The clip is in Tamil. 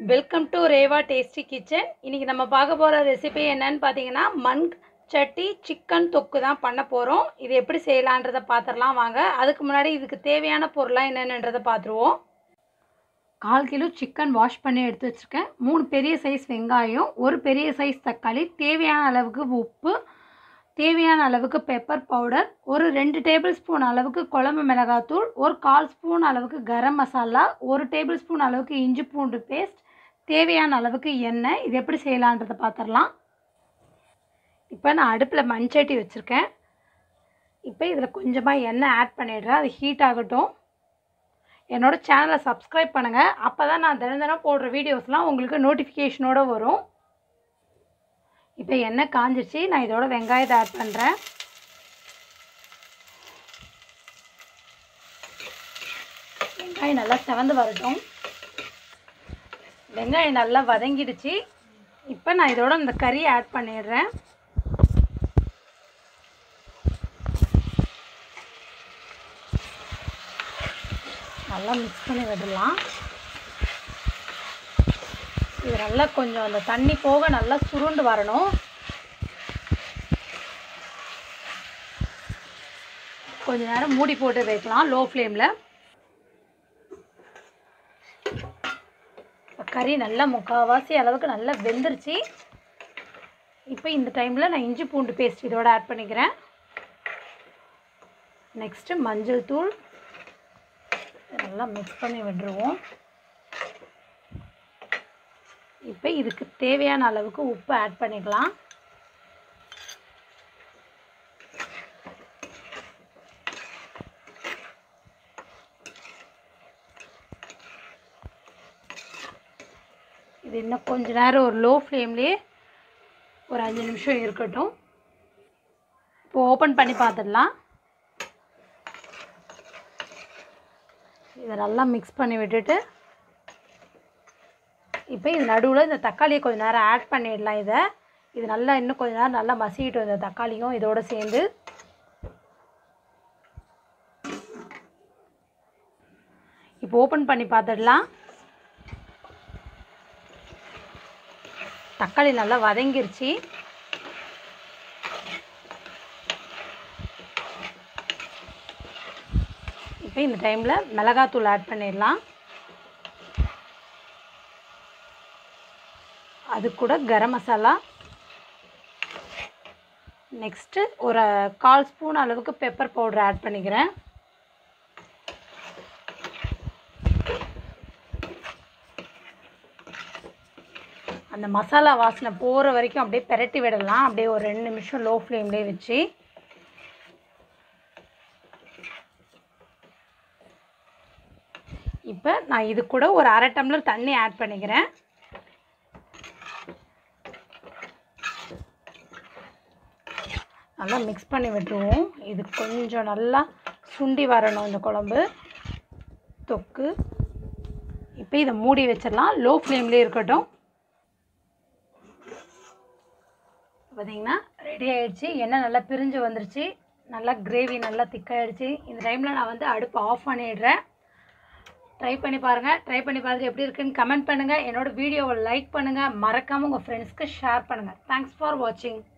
welcome to Reva tasty kitchen இன்றைக்கி நம்ம பார்க்க போகிற ரெசிபி என்னன்னு பார்த்தீங்கன்னா மண் சட்டி சிக்கன் தொக்கு தான் பண்ண போகிறோம் இது எப்படி செய்யலான்றதை பார்த்துடலாம் வாங்க அதுக்கு முன்னாடி இதுக்கு தேவையான பொருளாக என்னென்னன்றதை பார்த்துருவோம் கால் கிலோ சிக்கன் வாஷ் பண்ணி எடுத்து வச்சுருக்கேன் மூணு பெரிய சைஸ் வெங்காயம் ஒரு பெரிய சைஸ் தக்காளி தேவையான அளவுக்கு உப்பு தேவையான அளவுக்கு பெப்பர் பவுடர் ஒரு ரெண்டு டேபிள் ஸ்பூன் அளவுக்கு குழம்பு மிளகாத்தூள் ஒரு கால் ஸ்பூன் அளவுக்கு கரம் மசாலா ஒரு டேபிள் ஸ்பூன் அளவுக்கு இஞ்சி பூண்டு பேஸ்ட் தேவையான அளவுக்கு எண்ணெய் இது எப்படி செய்யலான்றதை பார்த்துடலாம் இப்போ நான் அடுப்பில் மண்சட்டி வச்சுருக்கேன் இப்போ இதில் கொஞ்சமாக எண்ணெய் ஆட் பண்ணிடுறேன் அது ஹீட் ஆகட்டும் என்னோடய சேனலை சப்ஸ்கிரைப் பண்ணுங்கள் அப்போ தான் நான் தினம் தினம் போடுற வீடியோஸ்லாம் உங்களுக்கு நோட்டிஃபிகேஷனோடு வரும் இப்போ எண்ணெய் காஞ்சிச்சு நான் இதோட வெங்காயத்தை ஆட் பண்ணுறேன் வெங்காயம் நல்லா செவந்து வரட்டும் வெங்காயம் நல்லா வதங்கிடுச்சு இப்போ நான் இதோட இந்த கறியை ஆட் பண்ணிடுறேன் நல்லா மிக்ஸ் பண்ணி விடலாம் இது நல்லா கொஞ்சம் அந்த தண்ணி போக நல்லா சுருண்டு வரணும் கொஞ்ச நேரம் மூடி போட்டு வைக்கலாம் லோ ஃப்ளேமில் கறி நல்லா முக்கால்வாசி அளவுக்கு நல்லா வெந்துருச்சு இப்போ இந்த டைமில் நான் இஞ்சி பூண்டு பேஸ்ட் இதோட ஆட் பண்ணிக்கிறேன் நெக்ஸ்ட்டு மஞ்சள் தூள் நல்லா மிக்ஸ் பண்ணி விட்டுருவோம் இப்போ இதுக்கு தேவையான அளவுக்கு உப்பு ஆட் பண்ணிக்கலாம் இது இன்னும் கொஞ்ச நேரம் ஒரு லோ ஃப்ளேம்லேயே ஒரு அஞ்சு நிமிஷம் இருக்கட்டும் இப்போ ஓப்பன் பண்ணி பார்த்துடலாம் இதை நல்லா மிக்ஸ் பண்ணி விட்டுட்டு இப்போ இது நடுவில் இந்த தக்காளியை கொஞ்சம் நேரம் ஆட் பண்ணிடலாம் இதை இது நல்லா இன்னும் கொஞ்சம் நேரம் நல்லா மசிக்கிட்டு இந்த தக்காளியும் இதோடு சேர்ந்து இப்போ ஓப்பன் பண்ணி பார்த்துடலாம் தக்காளி நல்லா வதங்கிருச்சு இப்போ இந்த டைமில் மிளகாத்தூள் ஆட் பண்ணிடலாம் அது கூட கரம் மசாலா நெக்ஸ்ட்டு ஒரு கால் ஸ்பூன் அளவுக்கு பெப்பர் பவுடர் ஆட் பண்ணிக்கிறேன் அந்த மசாலா வாசனை போகிற வரைக்கும் அப்படியே பெரட்டி விடலாம் அப்படியே ஒரு ரெண்டு நிமிஷம் லோ ஃப்ளேம்லேயே வச்சு இப்போ நான் இது கூட ஒரு அரை டம்ளர் தண்ணி ஆட் பண்ணிக்கிறேன் நல்லா மிக்ஸ் பண்ணி விட்டுருவோம் இது கொஞ்சம் நல்லா சுண்டி வரணும் இந்த குழம்பு தொக்கு இப்போ இதை மூடி வச்சிடலாம் லோ ஃப்ளேம்லேயே இருக்கட்டும் பார்த்தீங்கன்னா ரெடி ஆகிடுச்சு எண்ணெய் நல்லா பிரிஞ்சு வந்துருச்சு நல்லா கிரேவி நல்லா திக்காயிடுச்சு இந்த டைமில் நான் வந்து அடுப்பு ஆஃப் பண்ணிடுறேன் ட்ரை பண்ணி பாருங்கள் ட்ரை பண்ணி பார்த்துட்டு எப்படி இருக்குன்னு கமெண்ட் பண்ணுங்கள் என்னோடய வீடியோவை லைக் பண்ணுங்கள் மறக்காமல் உங்கள் ஃப்ரெண்ட்ஸ்க்கு ஷேர் பண்ணுங்கள் தேங்க்ஸ் ஃபார் வாட்சிங்